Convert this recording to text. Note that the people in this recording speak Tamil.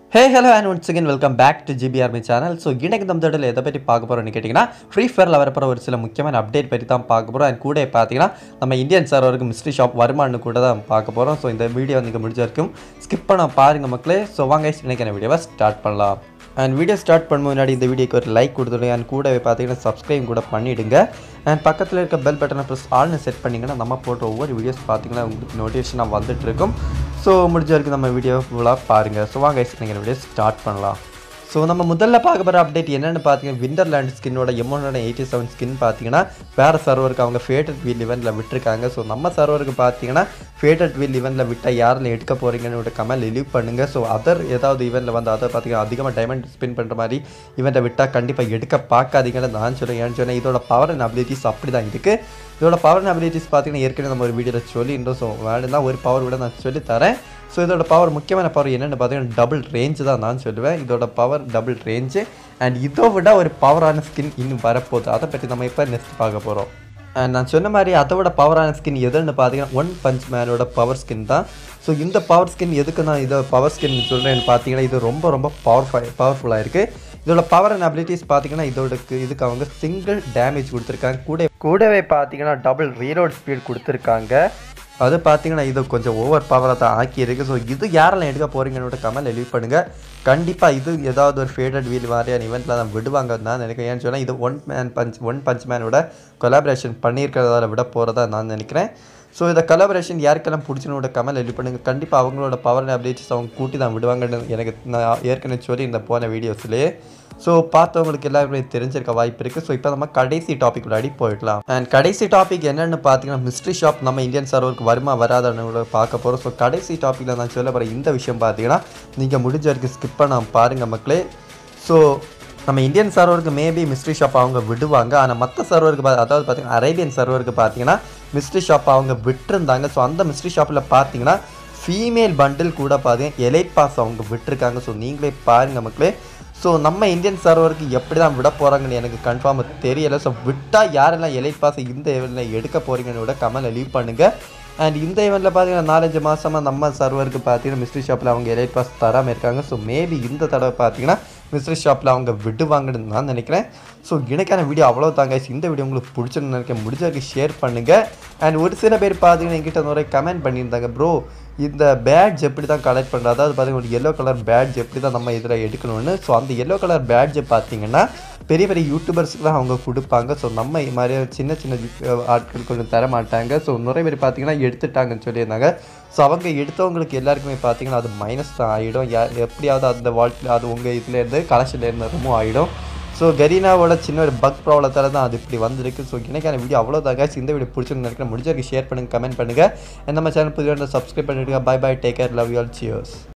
hey hello and once again welcome back to GB army channel so இன்னைக்கு நம்ம தடவை எதை பற்றி பார்க்க போகிறோம்னு கேட்டிங்கன்னா ஃப்ரீ ஃபயரில் வரப்போகிற ஒரு சில முக்கியமான அப்டேட் பற்றி தான் பார்க்க போகிறோம் அண்ட் கூட பார்த்தீங்கன்னா நம்ம இந்தியன் சர்வருக்கு மிஸ்ட்ரி ஷாப் வருமானு கூட தான் பார்க்க போகிறோம் ஸோ இந்த வீடியோ நீங்கள் முடிஞ்ச வரைக்கும் ஸ்கிப் பண்ண பாருங்க மக்களே ஸோ வாங்க இன்னைக்கான வீடியோவை ஸ்டார்ட் பண்ணலாம் அண்ட் வீடியோ ஸ்டார்ட் பண்ண முன்னாடி இந்த வீடியோக்கு ஒரு லைக் கொடுத்துடுங்க அண்ட் கூடவே பார்த்தீங்கன்னா சப்ஸ்கிரைப் கூட பண்ணிவிடுங்க அண்ட் பக்கத்தில் இருக்க பெல் பட்டனை ப்ரெஸ் ஆல்னு செட் பண்ணிங்கன்னா நம்ம போடுற ஒவ்வொரு வீடியோஸ் பார்த்தீங்கன்னா உங்களுக்கு நோட்டிஃபிகேஷனாக வந்துட்டு இருக்கும் ஸோ முடிஞ்ச வரைக்கும் நம்ம வீடியோ ஃபுல்லாக பாருங்கள் ஸோ வாங்க நீங்கள் வீடியோ ஸ்டார்ட் பண்ணலாம் ஸோ நம்ம முதல்ல பார்க்க போகிற அப்டேட் என்னென்னு பார்த்தீங்கன்னா விண்டர்லேண்ட் ஸ்கின்னோட எம்ஒன்னோட எயிட்டி செவன் ஸ்கின் பார்த்தீங்கன்னா வேறு சர்வருக்கு அவங்க ஃபேட்டட் வீல் இவெண்ட்டில் விட்டுருக்காங்க ஸோ நம்ம சர்வருக்கு பார்த்தீங்கன்னா ஃபேட்டட் வீல் இவெண்ட்டில் விட்டால் யாரில் எடுக்க போகிறீங்கன்னு கமெண்ட் ரிலீவ் பண்ணுங்கள் ஸோ அதர் ஏதாவது இவெண்ட்டில் வந்து அதை பார்த்தீங்கன்னா அதிகமாக டைமண்ட் ஸ்பின் பண்ணுற மாதிரி இவெண்ட்டை விட்டால் கண்டிப்பாக எடுக்க பார்க்காதீங்கன்னு நான் சொல்லுவேன் ஏன்னு சொன்னேன் இதோட பவர் அண்ட் அபிலிட்டிஸ் அப்படி தான் இருக்குது இதோட பவர் அண்ட் அபிலிட்டிஸ் பார்த்தீங்கன்னா ஏற்கனவே நம்ம ஒரு வீடியோவில் சொல்லியிருந்தோம் ஸோ வேணும்னா ஒரு பவர் விட நான் சொல்லி தரேன் ஸோ இதோட பவர் முக்கியமான பவர் என்னென்னு பார்த்தீங்கன்னா டபுள் ரேஞ்சு தான் நான் சொல்லுவேன் இதோட பவர் டபுள் ரேஞ்சு அண்ட் இதை விட ஒரு பவரான ஸ்கின் இன்னும் வரப்போகுது அதை பற்றி நம்ம இப்போ நெக்ஸ்ட் பார்க்க போகிறோம் அண்ட் நான் சொன்ன மாதிரி அதை விட பவரான ஸ்கின் எதுன்னு பார்த்தீங்கன்னா ஒன் பஞ்ச் மேனோட பவர் ஸ்கின் தான் ஸோ இந்த பவர் ஸ்கின் எதுக்கு நான் இதை பவர் ஸ்கின் சொல்கிறேன்னு பார்த்தீங்கன்னா இது ரொம்ப ரொம்ப பவர்ஃபை பவர்ஃபுல்லாக இருக்குது இதோட பவர் அண்ட் அபிலிட்டிஸ் பார்த்தீங்கன்னா இதோடக்கு இதுக்கு அவங்க சிங்கிள் டேமேஜ் கொடுத்துருக்காங்க கூட கூடவே பார்த்தீங்கன்னா டபுள் ரீலோட் ஸ்பீட் கொடுத்துருக்காங்க அது பார்த்தீங்கன்னா இது கொஞ்சம் ஓவர் பவராக தான் ஆக்கியிருக்கு ஸோ இது யாரெல்லாம் எடுக்க போகிறீங்கன்னு கமெண்ட் லீவ் பண்ணுங்கள் கண்டிப்பாக இது ஏதாவது ஒரு ஃபேவரட் வீல் மாதிரியான இவெண்ட்டில் தான் விடுவாங்க நான் நினைக்கிறேன் ஏன்னு சொன்னால் இது one man punch one punch மேனோட கொலாபரேஷன் பண்ணியிருக்கிறதால விட போகிறதா நான் நினைக்கிறேன் ஸோ இந்த கொலாபரேஷன் யாருக்கெல்லாம் பிடிச்சினோட கமெண்ட் எழுதி பண்ணுங்கள் கண்டிப்பாக அவங்களோட பவர் அப்டேட்ஸ் அவங்க கூட்டி தான் விடுவாங்கன்னு எனக்கு நான் ஏற்கனவே சொல்லி இந்த போன வீடியோஸ்லேயே ஸோ பார்த்தவங்களுக்கு எல்லாருமே தெரிஞ்சிருக்க வாய்ப்பு இருக்குது ஸோ இப்போ நம்ம கடைசி டாபிக் விளையாடி போயிடலாம் அண்ட் கடைசி டாபிக் என்னென்னு பார்த்தீங்கன்னா மிஸ்ட்ரி ஷாப் நம்ம இந்தியன் சர்வருக்கு வருமா வராதான்னு பார்க்க போகிறோம் ஸோ கடைசி டாப்பிக்கில் நான் சொல்ல போகிற இந்த விஷயம் பார்த்தீங்கன்னா நீங்கள் முடிஞ்ச வரைக்கும் ஸ்கிப் பண்ண பாருங்கள் மக்களே ஸோ நம்ம இந்தியன் சர்வருக்கு மேபி மிஸ்ட்ரி ஷாப் அவங்க விடுவாங்க ஆனால் மற்ற சர்வருக்கு பா அதாவது பார்த்தீங்கன்னா அரேபியன் சர்வருக்கு பார்த்தீங்கன்னா மிஸ்ட்ரி ஷாப் அவங்க விட்டுருந்தாங்க ஸோ அந்த மிஸ்ட்ரி ஷாப்பில் பார்த்தீங்கன்னா ஃபீமேல் பண்டில் கூட பார்த்தீங்கன்னா எலைட் பாஸ் அவங்க விட்டுருக்காங்க ஸோ நீங்களே பாருங்கள் மக்களே ஸோ நம்ம இந்தியன் சர்வருக்கு எப்படி தான் விட போகிறாங்கன்னு எனக்கு கன்ஃபார்மாக தெரியலை ஸோ விட்டால் யாரெல்லாம் எலைட் பாஸ் இந்த இவெண்ட்டில் எடுக்க போகிறீங்கன்னு விட கமெண்ட்டில் லீவ் பண்ணுங்கள் அண்ட் இந்த இவெண்ட்டில் பார்த்தீங்கன்னா நாலஞ்சு மாதமாக நம்ம சர்வருக்கு பார்த்தீங்கன்னா மிஸ்ட்ரி ஷாப்பில் அவங்க எலைட் பாஸ் தராமல் இருக்காங்க ஸோ மேபி இந்த தடவை பார்த்தீங்கன்னா மிஸ்ட்ரி ஷாப்பில் அவங்க விடுவாங்கன்னு நான் நினைக்கிறேன் ஸோ எனக்கான வீடியோ அவ்வளோ தாங்க இந்த வீடியோ உங்களுக்கு பிடிச்சிருந்து நினைக்கிறேன் முடிஞ்சவரைக்கும் ஷேர் பண்ணுங்கள் அண்ட் ஒரு சில பேர் பார்த்தீங்கன்னா என்கிட்ட நிறைய கமெண்ட் பண்ணியிருந்தாங்க ப்ரோ இந்த பேட்ஜ் எப்படி தான் கலெக்ட் பண்ணுறது அதாவது பார்த்தீங்கன்னா ஒரு எல்லோ கலர் பேட்ஜ் எப்படி தான் நம்ம இதில் எடுக்கணும்னு ஸோ அந்த எல்லோ கலர் பேட்ஜை பார்த்தீங்கன்னா பெரிய பெரிய யூடியூபர்ஸ்க்கு தான் அவங்க கொடுப்பாங்க ஸோ நம்ம இது மாதிரி சின்ன சின்ன ஆட்கள் கொஞ்சம் தர மாட்டாங்க ஸோ நிறைய பேர் பார்த்தீங்கன்னா எடுத்துட்டாங்கன்னு சொல்லியிருந்தாங்க ஸோ அவங்க எடுத்தவங்களுக்கு எல்லாருக்குமே பார்த்தீங்கன்னா அது மைனஸ் தான் ஆகிடும் யா எப்படியாவது அந்த வால்ட்டில் அது உங்கள் இதுலேருந்து கலெக்ஷன்லேருந்து ரிமூவ் ஆகிடும் ஸோ கரீனாவோட சின்ன ஒரு பக் ப்ராப்ளத்தால் தான் அது இப்படி வந்திருக்கு ஸோ எனக்கான வீடியோ அவ்வளோதாங்க இந்த வீடியோ பிடிச்சிருந்து நினைக்கிறேன் முடிஞ்ச வரைக்கும் ஷேர் பண்ணுங்கள் கமெண்ட் பண்ணுங்கள் நம்ம சேனல் புதிய சப்ஸ்கிரைப் பண்ணிவிடுங்க bye bye take care love you all cheers